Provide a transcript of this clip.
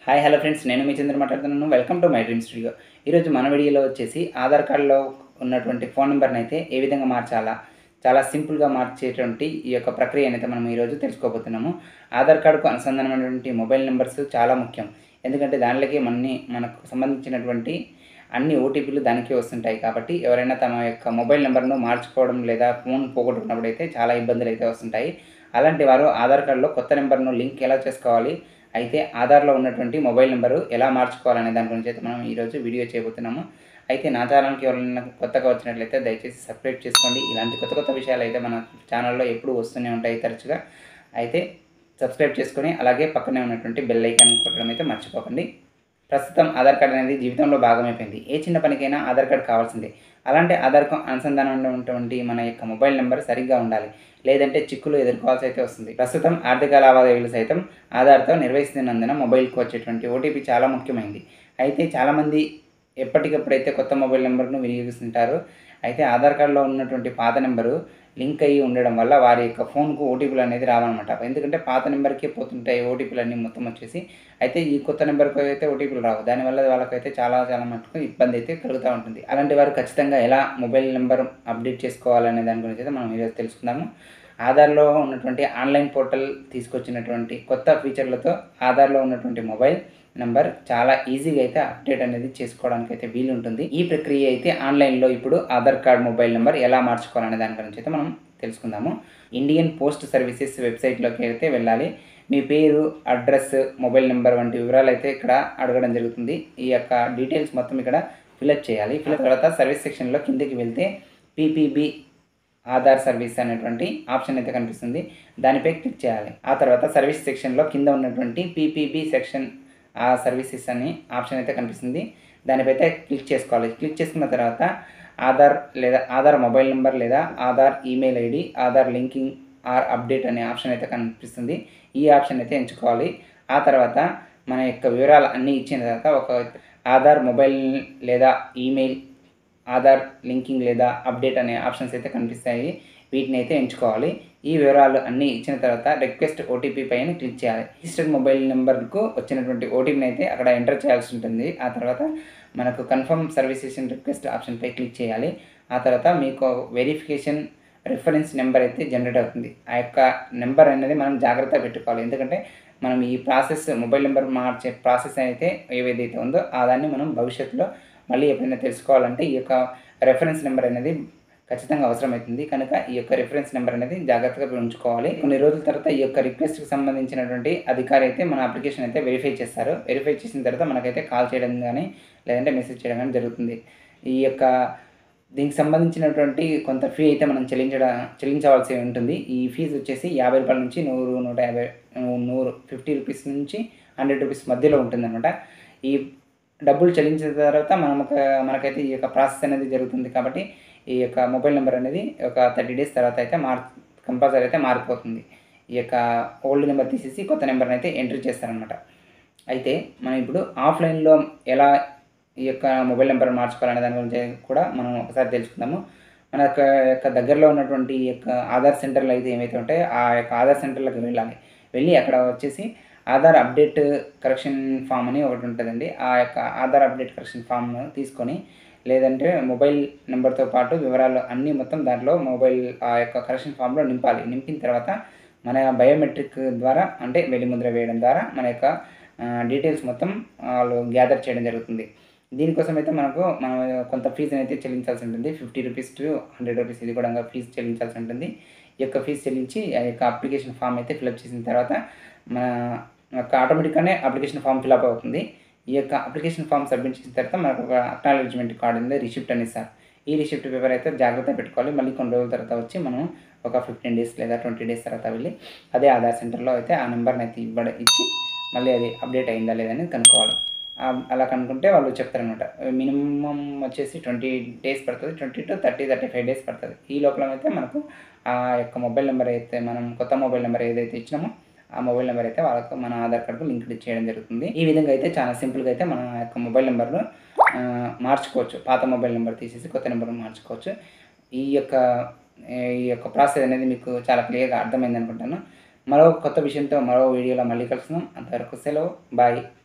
hi hello friends నేను మీ చంద్ర మాట్లాడుతున్నాను welcome to my dream studio ఈరోజు మన వీడియోలో వచ్చేసి ఆధార్ కార్డులో ఉన్నటువంటి ఫోన్ నెంబర్ని అయితే ఏ విధంగా మార్చాలా చాలా సింపుల్గా మార్చేటువంటి ఈ యొక్క ప్రక్రియ అయితే మనం ఈరోజు తెలుసుకోబోతున్నాము ఆధార్ కార్డుకు అనుసంధానమైనటువంటి మొబైల్ నెంబర్స్ చాలా ముఖ్యం ఎందుకంటే దానిలోకి మన్ని మనకు సంబంధించినటువంటి అన్ని ఓటీపీలు దానికే వస్తుంటాయి కాబట్టి ఎవరైనా తమ యొక్క మొబైల్ నెంబర్ను మార్చుకోవడం లేదా ఫోన్ పోగొట్టుకున్నప్పుడు అయితే చాలా ఇబ్బందులు అయితే వస్తుంటాయి అలాంటి వారు ఆధార్ కార్డులో కొత్త నెంబర్ను లింక్ ఎలా చేసుకోవాలి అయితే ఆధార్లో ఉన్నటువంటి మొబైల్ నెంబరు ఎలా మార్చుకోవాలనే దాని గురించి అయితే మనం ఈరోజు వీడియో చేయబోతున్నాము అయితే నా ఛానల్కి ఎవరైనా కొత్తగా వచ్చినట్లయితే దయచేసి సబ్స్క్రైబ్ చేసుకోండి ఇలాంటి కొత్త కొత్త విషయాలు అయితే మన ఛానల్లో ఎప్పుడూ వస్తూనే ఉంటాయి తరచుగా అయితే సబ్స్క్రైబ్ చేసుకొని అలాగే పక్కనే ఉన్నటువంటి బెల్ ఐకాన్ కొట్టడం అయితే మర్చిపోకండి ప్రస్తుతం ఆధార్ కార్డ్ అనేది జీవితంలో భాగమైపోయింది ఏ చిన్న పనికైనా ఆధార్ కార్డ్ కావాల్సిందే అలాంటి ఆధార్కు అనుసంధానం ఉన్నటువంటి మన యొక్క మొబైల్ నెంబర్ సరిగ్గా ఉండాలి లేదంటే చిక్కులు ఎదుర్కోవాల్సి అయితే వస్తుంది ప్రస్తుతం ఆర్థిక లావాదేవీలు సైతం ఆధార్తో నిర్వహిస్తున్నందున మొబైల్కి వచ్చేటువంటి ఓటీపీ చాలా ముఖ్యమైనది అయితే చాలామంది ఎప్పటికప్పుడైతే కొత్త మొబైల్ నెంబర్ను వినియోగిస్తుంటారు అయితే ఆధార్ కార్డులో ఉన్నటువంటి పాత నెంబరు లింక్ అయ్యి ఉండడం వల్ల వారి యొక్క ఫోన్కు ఓటీపీలు అనేది రావన్నమాట ఎందుకంటే పాత నెంబర్కే పోతుంటాయి ఓటీపీలు అన్నీ మొత్తం వచ్చేసి అయితే ఈ కొత్త నెంబర్కి అయితే ఓటీపీలు రావు దానివల్ల వాళ్ళకైతే చాలా చాలా మటుకు ఇబ్బంది అయితే కలుగుతూ ఉంటుంది అలాంటి వారు ఖచ్చితంగా ఎలా మొబైల్ నెంబర్ అప్డేట్ చేసుకోవాలనే దాని గురించి అయితే మనం ఈరోజు తెలుసుకుందాము ఆధార్లో ఉన్నటువంటి ఆన్లైన్ పోర్టల్ తీసుకొచ్చినటువంటి కొత్త ఫీచర్లతో ఆధార్లో ఉన్నటువంటి మొబైల్ నెంబర్ చాలా ఈజీగా అయితే అప్డేట్ అనేది చేసుకోవడానికి అయితే వీలు ఉంటుంది ఈ ప్రక్రియ అయితే ఆన్లైన్లో ఇప్పుడు ఆధార్ కార్డ్ మొబైల్ నెంబర్ ఎలా మార్చుకోవాలనే దాని గురించి అయితే మనం తెలుసుకుందాము ఇండియన్ పోస్ట్ సర్వీసెస్ వెబ్సైట్లోకి అయితే వెళ్ళాలి మీ పేరు అడ్రస్ మొబైల్ నెంబర్ వంటి వివరాలు అయితే ఇక్కడ అడగడం జరుగుతుంది ఈ యొక్క డీటెయిల్స్ మొత్తం ఇక్కడ ఫిలప్ చేయాలి ఫిలప్ తర్వాత సర్వీస్ సెక్షన్లో కిందకి వెళ్తే పీపీబీ ఆధార్ సర్వీస్ అనేటువంటి ఆప్షన్ అయితే కనిపిస్తుంది దానిపై క్లిక్ చేయాలి ఆ తర్వాత సర్వీస్ సెక్షన్లో కింద ఉన్నటువంటి పీపీబీ సెక్షన్ ఆ సర్వీసెస్ అని ఆప్షన్ అయితే కనిపిస్తుంది దానిపై అయితే క్లిక్ చేసుకోవాలి క్లిక్ చేసుకున్న తర్వాత ఆధార్ లేదా ఆధార్ మొబైల్ నెంబర్ లేదా Aadhaar email ID Aadhaar linking or update అనే ఆప్షన్ అయితే కనిపిస్తుంది ఈ ఆప్షన్ అయితే ఎంచుకోవాలి ఆ తర్వాత మన యొక్క వివరాలు అన్నీ ఇచ్చిన తర్వాత ఒక ఆధార్ మొబైల్ లేదా ఈమెయిల్ ఆధార్ లింకింగ్ లేదా అప్డేట్ అనే ఆప్షన్స్ అయితే కనిపిస్తాయి వీటిని అయితే ఎంచుకోవాలి ఈ వివరాలు అన్నీ ఇచ్చిన తర్వాత రిక్వెస్ట్ ఓటీపీ పైన క్లిక్ చేయాలి రిజిస్టర్డ్ మొబైల్ నెంబర్కు వచ్చినటువంటి ఓటీపీని అయితే అక్కడ ఎంటర్ చేయాల్సి ఉంటుంది ఆ తర్వాత మనకు కన్ఫర్మ్ సర్వీసెస్ రిక్వెస్ట్ ఆప్షన్పై క్లిక్ చేయాలి ఆ తర్వాత మీకు వెరిఫికేషన్ రిఫరెన్స్ నెంబర్ అయితే జనరేట్ అవుతుంది ఆ యొక్క నెంబర్ అనేది మనం జాగ్రత్తగా పెట్టుకోవాలి ఎందుకంటే మనం ఈ ప్రాసెస్ మొబైల్ నెంబర్ మార్చే ప్రాసెస్ అయితే ఏదైతే ఉందో ఆ దాన్ని మనం భవిష్యత్తులో మళ్ళీ ఎప్పుడైనా తెలుసుకోవాలంటే ఈ యొక్క రెఫరెన్స్ నెంబర్ అనేది ఖచ్చితంగా అవసరమవుతుంది కనుక ఈ యొక్క రిఫరెన్స్ నెంబర్ అనేది జాగ్రత్తగా ఉంచుకోవాలి కొన్ని రోజుల తర్వాత ఈ యొక్క రిక్వెస్ట్కి సంబంధించినటువంటి అధికారి అయితే మన అప్లికేషన్ అయితే వెరిఫై చేస్తారు వెరిఫై చేసిన తర్వాత మనకైతే కాల్ చేయడం కానీ లేదంటే మెసేజ్ చేయడం కానీ జరుగుతుంది ఈ యొక్క దీనికి సంబంధించినటువంటి కొంత ఫీ అయితే మనం చెల్లించడం చెల్లించవలసి ఉంటుంది ఈ ఫీజు వచ్చేసి యాభై రూపాయల నుంచి నూరు నూట యాభై నూరు ఫిఫ్టీ రూపీస్ నుంచి హండ్రెడ్ రూపీస్ మధ్యలో ఉంటుందన్నమాట ఈ డబ్బులు చెల్లించిన తర్వాత మనం ఒక మనకైతే ఈ యొక్క ప్రాసెస్ అనేది జరుగుతుంది కాబట్టి ఈ యొక్క మొబైల్ నెంబర్ అనేది ఒక థర్టీ డేస్ తర్వాత అయితే మార్ కంపల్సరీ అయితే మారిపోతుంది ఈ యొక్క ఓల్డ్ నెంబర్ తీసేసి కొత్త నెంబర్ని అయితే ఎంట్రీ చేస్తారనమాట అయితే మనం ఇప్పుడు ఆఫ్లైన్లో ఎలా ఈ యొక్క మొబైల్ నెంబర్ మార్చుకోవాలనే దాని గురించి కూడా మనం ఒకసారి తెలుసుకుందాము మన యొక్క యొక్క దగ్గరలో ఉన్నటువంటి ఈ యొక్క ఆధార్ సెంటర్లు అయితే ఏమైతే ఉంటాయో ఆ యొక్క ఆధార్ సెంటర్లకు వెళ్ళాలి వెళ్ళి అక్కడ వచ్చేసి ఆధార్ అప్డేట్ కరెక్షన్ ఫామ్ అని ఒకటి ఉంటుందండి ఆ యొక్క ఆధార్ అప్డేట్ కరెక్షన్ ఫామ్ తీసుకొని లేదంటే మొబైల్ నెంబర్తో పాటు వివరాలు అన్నీ మొత్తం దాంట్లో మొబైల్ ఆ యొక్క కరెక్షన్ ఫామ్లో నింపాలి నింపిన తర్వాత మన బయోమెట్రిక్ ద్వారా అంటే వెలిముద్ర వేయడం ద్వారా మన యొక్క డీటెయిల్స్ మొత్తం వాళ్ళు గ్యాదర్ చేయడం జరుగుతుంది దీనికోసం అయితే మనకు మనం కొంత ఫీజుని అయితే చెల్లించాల్సి ఉంటుంది fifty rupees to hundred rupees ఇది కూడా ఫీజు చెల్లించాల్సి ఉంటుంది ఈ యొక్క ఫీజు చెల్లించి ఆ యొక్క అప్లికేషన్ ఫామ్ అయితే ఫిలప్ చేసిన తర్వాత మన యొక్క ఆటోమేటిక్గానే అప్లికేషన్ ఫామ్ ఫిలప్ అవుతుంది ఈ యొక్క అప్లికేషన్ ఫామ్ సబ్మిట్ చేసిన తర్వాత మనకు ఒక అక్నాలజ్మెంట్ కార్డు ఉంది రిసిప్ట్ అని ఇస్తారు ఈ రిసిప్ట్ పేపర్ అయితే జాగ్రత్త పెట్టుకోవాలి మళ్ళీ కొన్ని రోజుల తర్వాత వచ్చి మనం ఒక ఫిఫ్టీన్ డేస్ లేదా ట్వంటీ డేస్ తర్వాత వెళ్ళి అదే ఆధార్ సెంటర్లో అయితే ఆ నెంబర్ని అయితే ఇవ్వడ ఇచ్చి మళ్ళీ అది అప్డేట్ అయిందా లేదని కనుక్కోవాలి అలా కనుక్కుంటే వాళ్ళు చెప్తారనమాట మినిమం వచ్చేసి ట్వంటీ డేస్ పడుతుంది twenty to thirty thirty five days పడుతుంది ఈ లోపల అయితే మనకు ఆ యొక్క మొబైల్ నెంబర్ అయితే మనం కొత్త మొబైల్ నెంబర్ ఏదైతే ఇచ్చినామో ఆ మొబైల్ నెంబర్ అయితే వాళ్ళకు మన ఆధార్ కార్డుకు లింక్ చేయడం జరుగుతుంది ఈ విధంగా అయితే చాలా సింపుల్గా అయితే మన యొక్క మొబైల్ నెంబర్ను మార్చుకోవచ్చు పాత మొబైల్ నెంబర్ తీసేసి కొత్త నెంబర్ మార్చుకోవచ్చు ఈ యొక్క ఈ యొక్క ప్రాసెస్ అనేది మీకు చాలా క్లియర్గా అర్థమైంది అనుకుంటాను మరో కొత్త విషయంతో మరో వీడియోలో మళ్ళీ కలుస్తున్నాం అంతవరకు సెలవు బాయ్